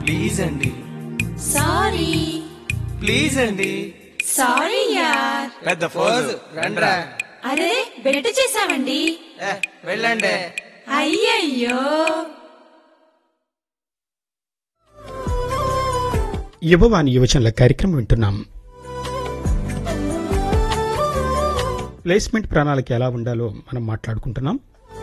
please అండి sorry please అండి sorry యార్ పెద్ద ఫోజు రండ్రా అరే బెట్ చేసామండి ఏ, వెళ్ళండి అయ్యయ్యో యువవాణి యువజనుల కార్యక్రమం వింటున్నాం ప్లేస్మెంట్ ప్రణాళిక ఎలా ఉండాలో మనం మాట్లాడుకుంటున్నాం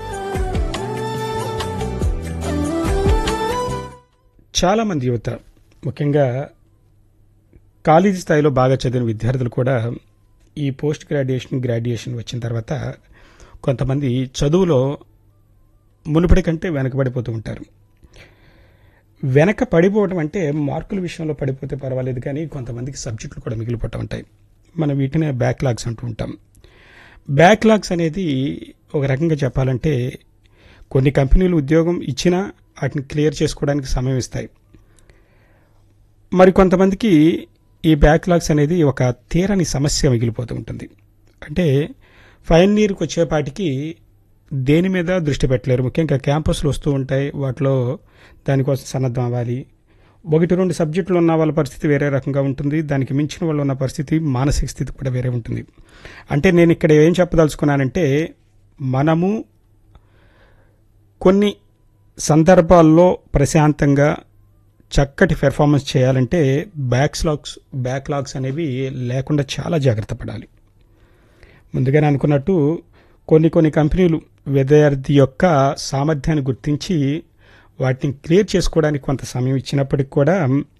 చాలా మంది యువత ముఖ్యంగా కాలేజీ స్థాయిలో బాగా చదివిన విద్యార్థులు కూడా ఈ పోస్ట్ గ్రాడ్యుయేషన్ గ్రాడ్యుయేషన్ వచ్చిన తర్వాత కొంతమంది చదువులో మునుపటి కంటే వెనకబడిపోతూ ఉంటారు వెనక పడిపోవడం అంటే మార్కుల విషయంలో పడిపోతే పర్వాలేదు కానీ కొంతమందికి సబ్జెక్టులు కూడా మిగిలిపోతూ ఉంటాయి మనం వీటినే బ్యాక్లాగ్స్ అంటూ ఉంటాం బ్యాక్లాగ్స్ అనేది ఒక రకంగా చెప్పాలంటే కొన్ని కంపెనీలు ఉద్యోగం ఇచ్చినా వాటిని క్లియర్ చేసుకోవడానికి సమయం ఇస్తాయి మరి కొంతమందికి ఈ బ్యాక్లాగ్స్ అనేది ఒక తీరని సమస్య మిగిలిపోతూ ఉంటుంది అంటే ఫైనల్ ఇయర్కి వచ్చేపాటికి దేని మీద దృష్టి పెట్టలేరు ముఖ్యంగా క్యాంపస్లు వస్తూ ఉంటాయి వాటిలో దానికోసం సన్నద్ధం అవ్వాలి ఒకటి రెండు సబ్జెక్టులు ఉన్న వాళ్ళ పరిస్థితి వేరే రకంగా ఉంటుంది దానికి మించిన వాళ్ళు ఉన్న పరిస్థితి మానసిక స్థితి కూడా వేరే ఉంటుంది అంటే నేను ఇక్కడ ఏం చెప్పదలుచుకున్నానంటే మనము కొన్ని సందర్భాల్లో ప్రశాంతంగా చక్కటి పెర్ఫార్మెన్స్ చేయాలంటే బ్యాక్లాగ్స్ బ్యాక్లాగ్స్ అనేవి లేకుండా చాలా జాగ్రత్త పడాలి ముందుగానే అనుకున్నట్టు కొన్ని కొన్ని కంపెనీలు విద్యార్థి యొక్క సామర్థ్యాన్ని గుర్తించి వాటిని క్లియర్ చేసుకోవడానికి కొంత సమయం ఇచ్చినప్పటికి కూడా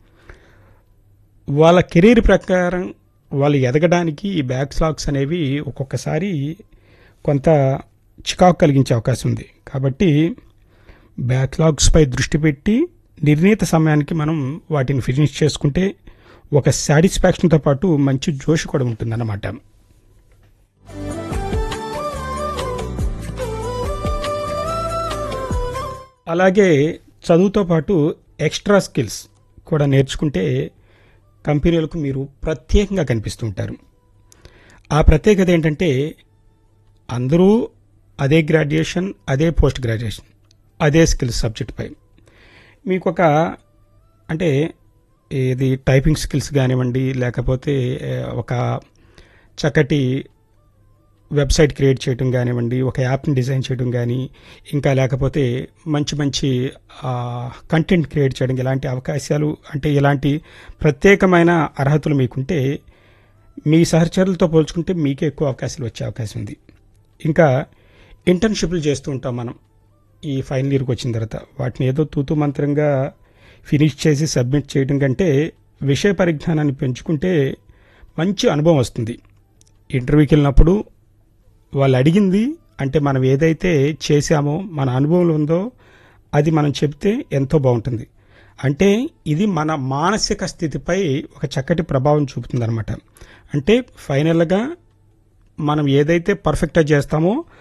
వాళ్ళ కెరీర్ ప్రకారం వాళ్ళు ఎదగడానికి ఈ బ్యాక్లాగ్స్ అనేవి ఒక్కొక్కసారి కొంత చికాకు కలిగించే అవకాశం ఉంది కాబట్టి బ్యాక్లాగ్స్పై దృష్టి పెట్టి నిర్ణీత సమయానికి మనం వాటిని ఫినిష్ చేసుకుంటే ఒక సాటిస్ఫాక్షన్తో పాటు మంచి జోష్ కూడా ఉంటుందన్నమాట అలాగే చదువుతో పాటు ఎక్స్ట్రా స్కిల్స్ కూడా నేర్చుకుంటే కంపెనీలకు మీరు ప్రత్యేకంగా కనిపిస్తూ ఉంటారు ఆ ప్రత్యేకత ఏంటంటే అందరూ అదే గ్రాడ్యుయేషన్ అదే పోస్ట్ గ్రాడ్యుయేషన్ అదే స్కిల్స్ సబ్జెక్ట్పై మీకు ఒక అంటే ఇది టైపింగ్ స్కిల్స్ కానివ్వండి లేకపోతే ఏ, ఒక చక్కటి వెబ్సైట్ క్రియేట్ చేయడం కానివ్వండి ఒక యాప్ని డిజైన్ చేయడం కానీ ఇంకా లేకపోతే మంచి మంచి కంటెంట్ క్రియేట్ చేయడం ఇలాంటి అవకాశాలు అంటే ఇలాంటి ప్రత్యేకమైన అర్హతలు మీకుంటే మీ సహచరులతో పోల్చుకుంటే మీకే ఎక్కువ అవకాశాలు వచ్చే అవకాశం ఉంది ఇంకా ఇంటర్న్షిప్లు చేస్తూ ఉంటాం మనం ఈ ఫైనల్ ఇయర్కి వచ్చిన తర్వాత వాటిని ఏదో తూతు మంత్రంగా ఫినిష్ చేసి సబ్మిట్ చేయడం కంటే విషయ పరిజ్ఞానాన్ని పెంచుకుంటే మంచి అనుభవం వస్తుంది ఇంటర్వ్యూకి వెళ్ళినప్పుడు వాళ్ళు అడిగింది అంటే మనం ఏదైతే చేశామో మన అనుభవంలో ఉందో అది మనం చెప్తే ఎంతో బాగుంటుంది అంటే ఇది మన మానసిక స్థితిపై ఒక చక్కటి ప్రభావం చూపుతుంది అనమాట అంటే ఫైనల్గా మనం ఏదైతే పర్ఫెక్ట్గా చేస్తామో